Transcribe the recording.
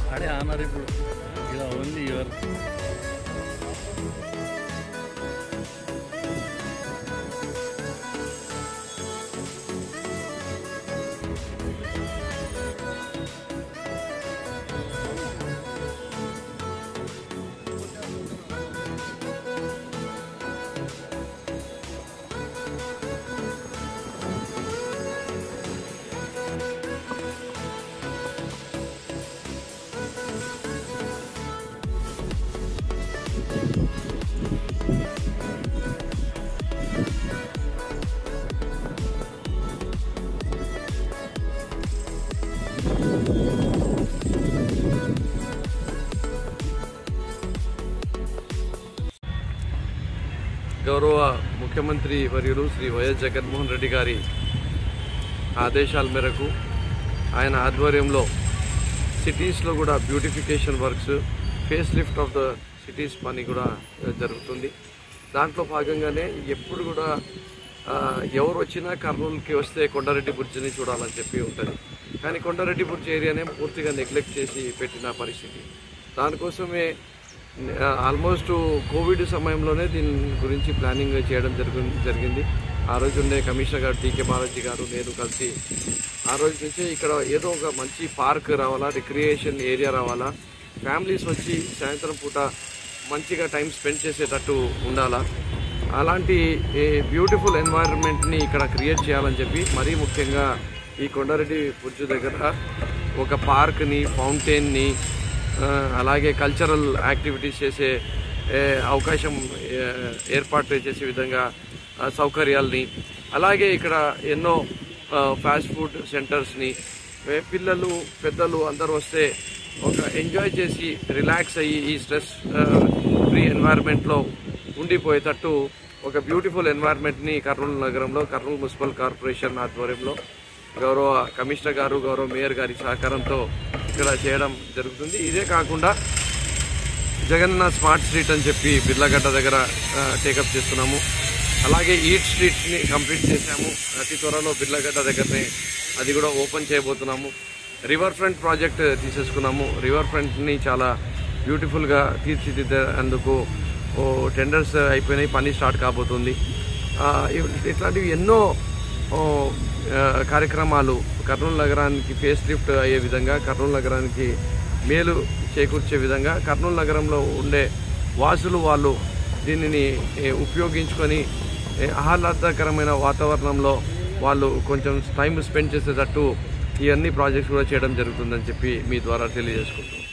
అడే అన్నారు ఇప్పుడు ఇలా ఓన్లీ యువర్ గౌరవ ముఖ్యమంత్రి వర్యులు శ్రీ వైఎస్ జగన్మోహన్ రెడ్డి గారి ఆదేశాల మేరకు ఆయన ఆధ్వర్యంలో సిటీస్లో కూడా beautification works face lift of the cities పని కూడా జరుగుతుంది దాంట్లో భాగంగానే ఎప్పుడు కూడా ఆ, ఎవరు వచ్చినా కర్నూలుకి వస్తే కొండారెడ్డి బుర్జిని చూడాలని చెప్పి ఉంటుంది కానీ కొండారెడ్డి బుర్జి ఏరియానే పూర్తిగా నెగ్లెక్ట్ చేసి పెట్టిన పరిస్థితి దానికోసమే ఆల్మోస్ట్ కోవిడ్ సమయంలోనే దీని గురించి ప్లానింగ్ చేయడం జరుగు జరిగింది ఆ రోజు ఉండే కమిషనర్ గారు టీకే బాలాజీ గారు నేను కలిసి ఆ రోజు నుంచి ఇక్కడ ఏదో ఒక మంచి పార్క్ రావాలా రిక్రియేషన్ ఏరియా రావాలా ఫ్యామిలీస్ వచ్చి సాయంత్రం పూట మంచిగా టైం స్పెండ్ చేసేటట్టు ఉండాలా అలాంటి బ్యూటిఫుల్ ఎన్వైరన్మెంట్ని ఇక్కడ క్రియేట్ చేయాలని చెప్పి మరీ ముఖ్యంగా ఈ కొండారెడ్డి బుర్జు దగ్గర ఒక పార్క్ని ఫౌంటైన్ని ఆ, అలాగే కల్చరల్ యాక్టివిటీస్ చేసే ఏ, అవకాశం ఏ, ఏర్పాటు చేసే విధంగా ఆ, సౌకర్యాల్ని అలాగే ఇక్కడ ఎన్నో ఆ, ఫాస్ట్ ఫుడ్ సెంటర్స్ని ఏ, పిల్లలు పెద్దలు అందరూ వస్తే ఒక ఎంజాయ్ చేసి రిలాక్స్ అయ్యి ఈ స్ట్రెస్ ఫ్రీ ఎన్వైర్న్మెంట్లో ఉండిపోయేటట్టు ఒక బ్యూటిఫుల్ ఎన్వైర్న్మెంట్ని కర్నూలు నగరంలో కర్నూలు మున్సిపల్ కార్పొరేషన్ ఆధ్వర్యంలో గౌరవ కమిషనర్ గారు గౌరవ మేయర్ గారి సహకారంతో ఇక్కడ చేయడం జరుగుతుంది ఇదే కాకుండా జగనన్న స్మార్ట్ స్ట్రీట్ అని చెప్పి బిర్లాగడ్డ దగ్గర టేకప్ చేస్తున్నాము అలాగే ఈట్ స్ట్రీట్ని కంప్లీట్ చేశాము అతి త్వరలో బిర్లాగడ్డ దగ్గరనే అది కూడా ఓపెన్ చేయబోతున్నాము రివర్ ఫ్రంట్ ప్రాజెక్ట్ తీసేసుకున్నాము రివర్ ఫ్రంట్ని చాలా బ్యూటిఫుల్గా తీర్చిదిద్దేందుకు ఓ టెండర్స్ అయిపోయినాయి పని స్టార్ట్ కాబోతుంది ఆ, ఇవ్- ఇట్లాంటివి ఎన్నో ఓ, ఆ, కార్యక్రమాలు కర్నూలు నగరానికి ఫేస్ లిఫ్ట్ అయ్యే విధంగా కర్నూలు నగరానికి మేలు చేకూర్చే విధంగా కర్నూలు నగరంలో ఉండే వాసులు వాళ్ళు దీనిని ఏ, ఉపయోగించుకొని ఏ, ఆహ్లాదకరమైన వాతావరణంలో వాళ్ళు కొంచెం టైం స్పెండ్ చేసేటట్టు ఈ అన్ని ప్రాజెక్ట్స్ కూడా చేయడం జరుగుతుందని చెప్పి మీ ద్వారా తెలియజేసుకుంటున్నాం